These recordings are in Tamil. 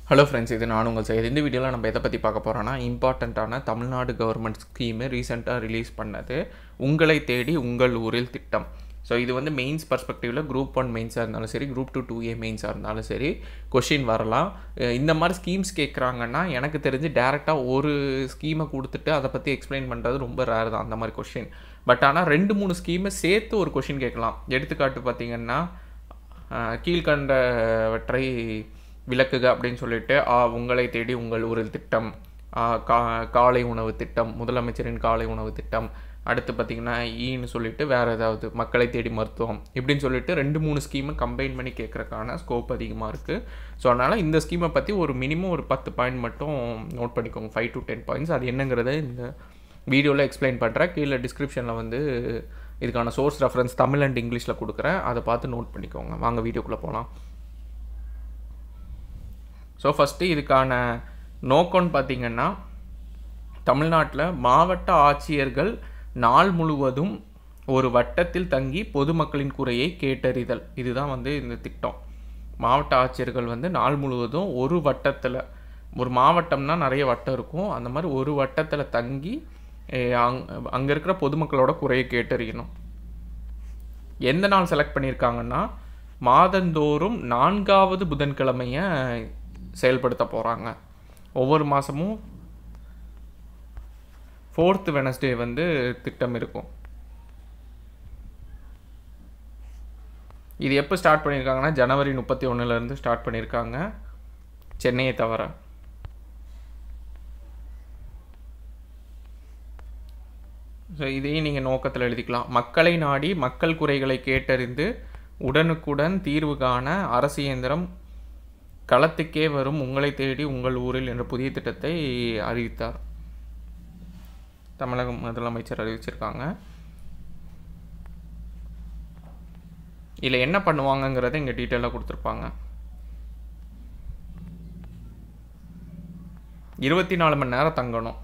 ஹலோ ஃப்ரெண்ட்ஸ் இது நான் உங்கள் செய்தி இந்த வீடியோவில் நம்ம எதை பற்றி பார்க்க போகிறோன்னா இம்பார்ட்டண்ட்டான தமிழ்நாடு கவர்மெண்ட் ஸ்கீமு ரீசெண்டாக ரிலீஸ் பண்ணது உங்களை தேடி உங்கள் ஊரில் திட்டம் ஸோ இது வந்து மெயின்ஸ் பர்ஸ்பெக்டிவில் குரூப் ஒன் மெயின்ஸாக இருந்தாலும் சரி குரூப் டூ டூ ஏ மெயின்ஸாக இருந்தாலும் சரி கொஷின் வரலாம் அஹ் இந்த மாதிரி ஸ்கீம்ஸ் கேட்குறாங்கன்னா எனக்கு தெரிஞ்சு டேரெக்டாக ஒரு ஸ்கீமை கொடுத்துட்டு அதை பற்றி எக்ஸ்பிளைன் பண்ணுறது ரொம்ப ரேர் தான் அந்த மாதிரி கொஷின் பட் ஆனால் ரெண்டு மூணு ஸ்கீமை சேர்த்து ஒரு கொஷின் கேட்கலாம் எடுத்துக்காட்டு பார்த்தீங்கன்னா அஹ் கீழ்கண்டவற்றை விளக்குக அப்படின்னு சொல்லிட்டு ஆ உங்களை தேடி உங்கள் ஊரில் திட்டம் ஆ, கா காலை உணவு திட்டம் முதலமைச்சரின் காலை உணவு திட்டம் அடுத்து பார்த்திங்கன்னா ஈன்னு சொல்லிட்டு வேறு ஏதாவது மக்களை தேடி மருத்துவம் இப்படின்னு சொல்லிட்டு ரெண்டு மூணு ஸ்கீமை கம்பைன் பண்ணி கேட்குறக்கான ஸ்கோப் அதிகமாக இருக்குது ஸோ அதனால் இந்த ஸ்கீமை பற்றி ஒரு மினிமம் ஒரு பத்து பாயிண்ட் மட்டும் நோட் பண்ணிக்கோங்க ஃபைவ் டு டென் பாயிண்ட்ஸ் அது என்னங்கிறத இந்த வீடியோவில் எக்ஸ்பிளைன் பண்ணுறேன் கீழே டிஸ்கிரிப்ஷனில் வந்து இதுக்கான சோர்ஸ் ரெஃபரன்ஸ் தமிழ் அண்ட் இங்கிலீஷில் கொடுக்குறேன் அதை பார்த்து நோட் பண்ணிக்கோங்க வாங்க வீடியோக்குள்ளே போகலாம் ஸோ ஃபஸ்ட்டு இதுக்கான நோக்கம்னு பார்த்தீங்கன்னா தமிழ்நாட்டில் மாவட்ட ஆட்சியர்கள் நாள் முழுவதும் ஒரு வட்டத்தில் தங்கி பொதுமக்களின் குறையை கேட்டறிதல் இதுதான் வந்து இந்த திட்டம் மாவட்ட ஆட்சியர்கள் வந்து நாள் முழுவதும் ஒரு வட்டத்தில் ஒரு மாவட்டம்னா நிறைய வட்டம் இருக்கும் அந்த மாதிரி ஒரு வட்டத்தில் தங்கி eh, அங் அங்கே இருக்கிற பொதுமக்களோட குறையை கேட்டறியணும் எந்த நாள் செலக்ட் பண்ணியிருக்காங்கன்னா மாதந்தோறும் நான்காவது புதன்கிழமையை செயல்படுத்த போகிறாங்க ஒவ்வொரு மாதமும் ஃபோர்த்து வெனஸ்டே வந்து திட்டம் இருக்கும் இது எப்போ ஸ்டார்ட் பண்ணியிருக்காங்கன்னா ஜனவரி முப்பத்தி ஒன்றுலேருந்து ஸ்டார்ட் பண்ணியிருக்காங்க சென்னையை தவிர ஸோ இதையும் நீங்கள் நோக்கத்தில் எழுதிக்கலாம் மக்களை நாடி மக்கள் குறைகளை கேட்டறிந்து உடனுக்குடன் தீர்வு காண அரசு இயந்திரம் களத்துக்கே வரும் உங்களை தேடி உங்கள் ஊரில் என்ற புதிய திட்டத்தை அறிவித்தார் தமிழக முதலமைச்சர் அறிவிச்சிருக்காங்க இதில் என்ன பண்ணுவாங்கங்கிறத இங்கே டீட்டெயிலாக கொடுத்துருப்பாங்க இருபத்தி நாலு மணி நேரம் தங்கணும்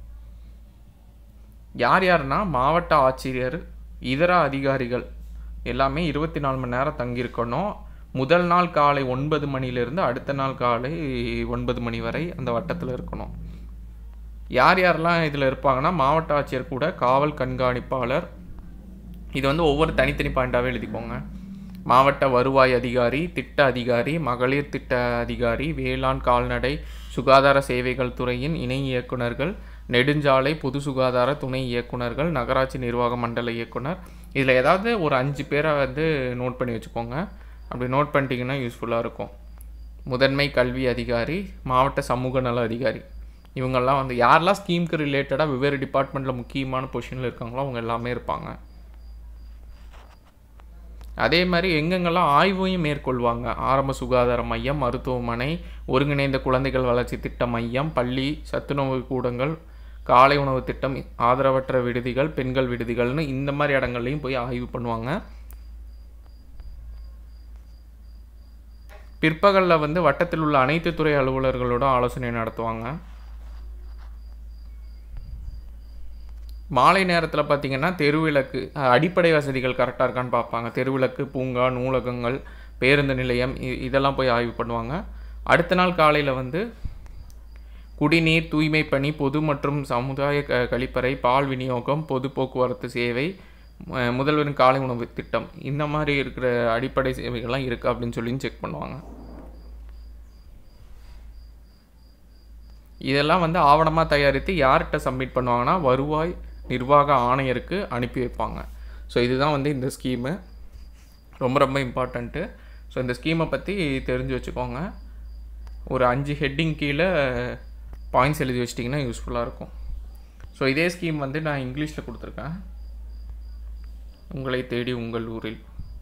யார் யாருன்னா மாவட்ட ஆட்சியர் இதர அதிகாரிகள் எல்லாமே இருபத்தி நாலு மணி நேரம் தங்கியிருக்கணும் முதல் நாள் காலை ஒன்பது மணிலேருந்து அடுத்த நாள் காலை ஒன்பது மணி வரை அந்த வட்டத்தில் இருக்கணும் யார் யாரெல்லாம் இதில் இருப்பாங்கன்னா மாவட்ட ஆட்சியர் கூட காவல் கண்காணிப்பாளர் இது வந்து ஒவ்வொரு தனித்தனி பாயிண்டாகவே எழுதிக்கோங்க மாவட்ட வருவாய் அதிகாரி திட்ட அதிகாரி மகளிர் திட்ட அதிகாரி வேளாண் கால்நடை சுகாதார சேவைகள் துறையின் இணை இயக்குனர்கள் நெடுஞ்சாலை பொது சுகாதார துணை இயக்குனர்கள் நகராட்சி நிர்வாக மண்டல இயக்குனர் இதில் ஏதாவது ஒரு அஞ்சு பேரை வந்து நோட் பண்ணி வச்சுக்கோங்க அப்படி நோட் பண்ணிட்டீங்கன்னா யூஸ்ஃபுல்லாக இருக்கும் முதன்மை கல்வி அதிகாரி மாவட்ட சமூக நல அதிகாரி இவங்கெல்லாம் வந்து யாரெல்லாம் ஸ்கீமுக்கு ரிலேட்டடாக வெவ்வேறு டிபார்ட்மெண்ட்டில் முக்கியமான பொசிஷனில் இருக்காங்களோ அவங்க எல்லாமே இருப்பாங்க அதே மாதிரி எங்கெங்கெல்லாம் ஆய்வையும் மேற்கொள்வாங்க ஆரம்ப சுகாதார மையம் மருத்துவமனை ஒருங்கிணைந்த குழந்தைகள் வளர்ச்சி திட்ட மையம் பள்ளி சத்துணவு கூடங்கள் காலை உணவு திட்டம் ஆதரவற்ற விடுதிகள் பெண்கள் விடுதிகள்னு இந்த மாதிரி இடங்கள்லையும் போய் ஆய்வு பண்ணுவாங்க பிற்பகலில் வந்து வட்டத்தில் உள்ள அனைத்து துறை அலுவலர்களோட ஆலோசனை நடத்துவாங்க மாலை நேரத்தில் பார்த்தீங்கன்னா தெருவிளக்கு அஹ், அடிப்படை வசதிகள் கரெக்டாக இருக்கான்னு பார்ப்பாங்க தெருவிளக்கு பூங்கா நூலகங்கள் பேருந்து நிலையம் இ- இதெல்லாம் போய் ஆய்வு பண்ணுவாங்க அடுத்த நாள் காலையில் வந்து குடிநீர் தூய்மை பணி பொது மற்றும் சமுதாய க கழிப்பறை பால் விநியோகம் பொது போக்குவரத்து சேவை ம- முதல்வரின் காலை உணவு திட்டம் இந்த மாதிரி இருக்கிற அடிப்படை சேவைகள்லாம் இருக்கா அப்படின்னு சொல்லி செக் பண்ணுவாங்க இதெல்லாம் வந்து ஆவணமாக தயாரித்து யார்கிட்ட சப்மிட் பண்ணுவாங்கன்னா வருவாய் நிர்வாக ஆணையருக்கு அனுப்பி வைப்பாங்க ஸோ இதுதான் வந்து இந்த ஸ்கீமு ரொம்ப ரொம்ப இம்பார்ட்டண்ட்டு ஸோ இந்த ஸ்கீமை பற்றி தெரிஞ்சு வச்சுக்கோங்க ஒரு அஞ்சு ஹெட்டிங் கீழே பாயிண்ட்ஸ் எழுதி வச்சிட்டிங்கன்னா யூஸ்ஃபுல்லாக இருக்கும் ஸோ இதே ஸ்கீம் வந்து நான் இங்கிலீஷில் கொடுத்துருக்கேன் உங்களை தேடி உங்கள் ஊரில்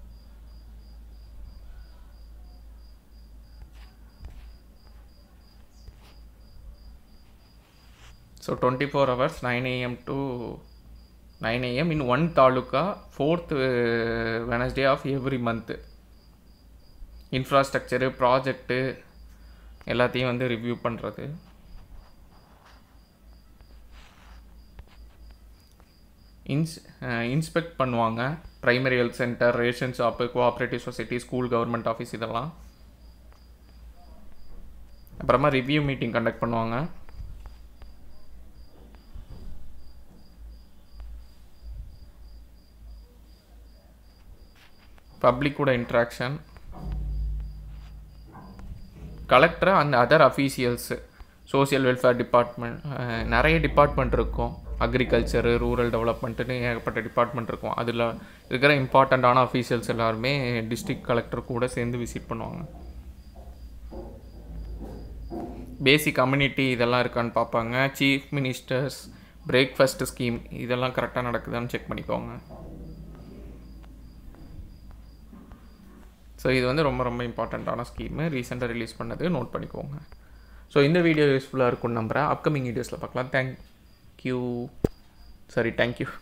So 24 hours 9 a.m. to 9 a.m. in one taluka fourth uh, Wednesday of every month. Infrastructure project எல்லாத்தையும் வந்து ரிவ்யூ பண்ணுறது இன்ஸ் இன்ஸ்பெக்ட் பண்ணுவாங்க primary health centre ration shop cooperative society school government office இதெல்லாம் அப்புறமா ரிவ்யூ மீட்டிங் கண்டக்ட் பண்ணுவாங்க பப்ளிக் கூட interaction collector and other officials social welfare department நிறைய டிபார்ட்மெண்ட் இருக்கும் அக்ரிகல்ச்சரு ரூரல் டெவலப்மெண்ட்டுன்னு ஏகப்பட்ட டிபார்ட்மெண்ட் இருக்கும் அதில் இருக்கிற இம்பார்ட்டண்ட்டான அஃபீஷியல்ஸ் எல்லாருமே டிஸ்ட்ரிக்ட் கலெக்டர் கூட சேர்ந்து விசிட் பண்ணுவாங்க பேசிக் கம்யூனிட்டி இதெல்லாம் இருக்கான்னு பார்ப்பாங்க சீஃப் மினிஸ்டர்ஸ் பிரேக்ஃபாஸ்ட் ஸ்கீம் இதெல்லாம் கரெக்டாக நடக்குதான்னு செக் பண்ணிக்கோங்க ஸோ இது வந்து ரொம்ப ரொம்ப இம்பார்ட்டண்ட்டான ஸ்கீமு ரீசெண்டாக ரிலீஸ் பண்ணது நோட் பண்ணிக்கோங்க ஸோ இந்த வீடியோ யூஸ்ஃபுல்லாக இருக்கும்னு நம்புகிறேன் அப்கமிங் வீடியோஸில் பார்க்கலாம் தேங்க்யூ சாரி தேங்க்யூ